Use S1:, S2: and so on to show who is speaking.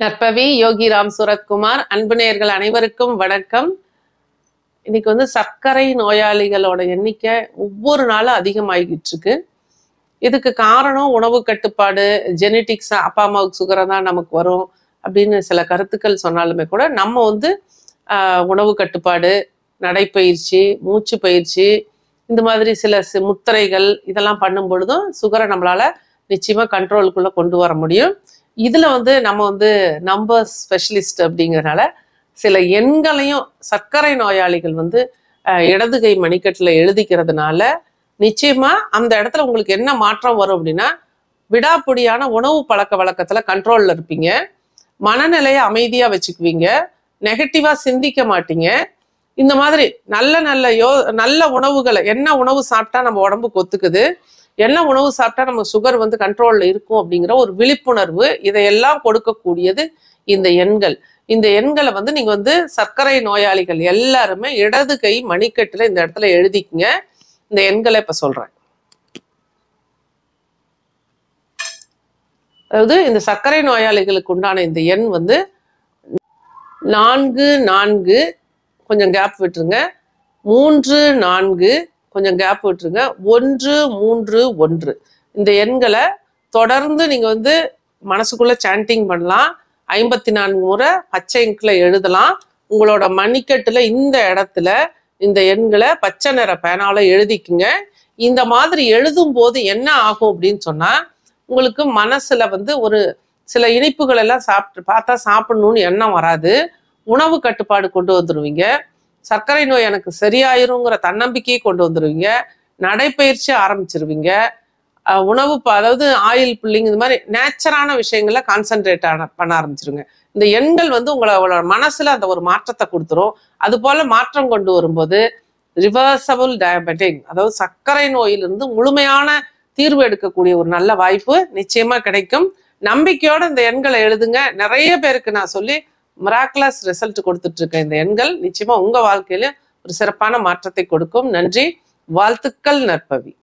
S1: நற்பவி யோகி ராம் சுரத்குமார் அன்பு நேயர்கள் அனைவருக்கும் வணக்கம் இன்னைக்கு வந்து சர்க்கரை நோயாளிகளோட எண்ணிக்கை ஒவ்வொரு நாளும் அதிகமாகிட்டு இருக்கு இதுக்கு காரணம் உணவு கட்டுப்பாடு ஜெனட்டிக்ஸ் அப்பா அம்மாவுக்கு சுகரை தான் நமக்கு வரும் அப்படின்னு சில கருத்துக்கள் சொன்னாலுமே கூட நம்ம வந்து ஆஹ், உணவு கட்டுப்பாடு நடைப்பயிற்சி மூச்சு பயிற்சி இந்த மாதிரி சில சி- முத்திரைகள் இதெல்லாம் பண்ணும் பொழுதும் சுகரை நம்மளால நிச்சயமா கண்ட்ரோலுக்குள்ள கொண்டு வர முடியும் இதுல வந்து நம்ம வந்து நம்பர் ஸ்பெஷலிஸ்ட் அப்படிங்கறனால சில எண்களையும் சர்க்கரை நோயாளிகள் வந்து அஹ், இடது கை மணிக்கட்டுல எழுதிக்கிறதுனால நிச்சயமா அந்த இடத்துல உங்களுக்கு என்ன மாற்றம் வரும் அப்படின்னா விடாப்பிடியான உணவு பழக்க வழக்கத்துல கண்ட்ரோல்ல இருப்பீங்க மனநிலையை அமைதியா வச்சுக்குவீங்க நெகட்டிவா சிந்திக்க மாட்டீங்க இந்த மாதிரி நல்ல நல்ல யோ நல்ல உணவுகளை என்ன உணவு சாப்பிட்டா நம்ம உடம்புக்கு ஒத்துக்குது என்ன உணவு சாப்பிட்டா நம்ம சுகர் வந்து கண்ட்ரோல்ல இருக்கும் அப்படிங்கிற ஒரு விழிப்புணர்வு இதையெல்லாம் கொடுக்கக்கூடியது இந்த எண்கள் இந்த எண்களை வந்து நீங்க வந்து சர்க்கரை நோயாளிகள் எல்லாருமே இடது கை மணிக்கட்டுல இந்த இடத்துல எழுதிக்கங்க இந்த எண்களை இப்ப சொல்றேன் அதாவது இந்த சர்க்கரை நோயாளிகளுக்கு உண்டான இந்த எண் வந்து நான்கு நான்கு கொஞ்சம் கேப் விட்டுருங்க மூன்று நான்கு கொஞ்சம் கேப் விட்டுருங்க ஒன்று மூன்று ஒன்று இந்த எண்களை தொடர்ந்து நீங்க வந்து மனசுக்குள்ள சாண்டிங் பண்ணலாம் ஐம்பத்தி நான்கு முறை பச்சை இங்க்ல எழுதலாம் உங்களோட மணிக்கட்டுல இந்த இடத்துல இந்த எண்களை பச்சை நிற பேனால எழுதிக்குங்க இந்த மாதிரி எழுதும் போது என்ன ஆகும் அப்படின்னு சொன்னா உங்களுக்கு மனசுல வந்து ஒரு சில இனிப்புகள் எல்லாம் சாப்பிட்டு பார்த்தா சாப்பிடணும்னு எண்ணம் வராது உணவு கட்டுப்பாடு கொண்டு வந்துருவீங்க சர்க்கரை நோய் எனக்கு சரியாயிருங்கிற தன்னம்பிக்கையை கொண்டு வந்துருவீங்க நடைப்பயிற்சி ஆரம்பிச்சிருவீங்க அஹ் உணவு ப- அதாவது ஆயில் புல்லிங் இந்த மாதிரி நேச்சரான விஷயங்கள கான்சென்ட்ரேட் பண்ண ஆரம்பிச்சிருங்க இந்த எண்கள் வந்து உங்களோட மனசுல அந்த ஒரு மாற்றத்தை கொடுத்துரும் அது போல மாற்றம் கொண்டு வரும்போது ரிவர்சபிள் டயபெட்டிக் அதாவது சர்க்கரை நோயிலிருந்து முழுமையான தீர்வு எடுக்கக்கூடிய ஒரு நல்ல வாய்ப்பு நிச்சயமா கிடைக்கும் நம்பிக்கையோட இந்த எண்களை எழுதுங்க நிறைய பேருக்கு நான் சொல்லி மிராக்குலஸ் ரிசல்ட் கொடுத்துட்டு இருக்கேன் இந்த எண்கள் நிச்சயமா உங்க வாழ்க்கையில ஒரு சிறப்பான மாற்றத்தை கொடுக்கும் நன்றி வாழ்த்துக்கள் நற்பவி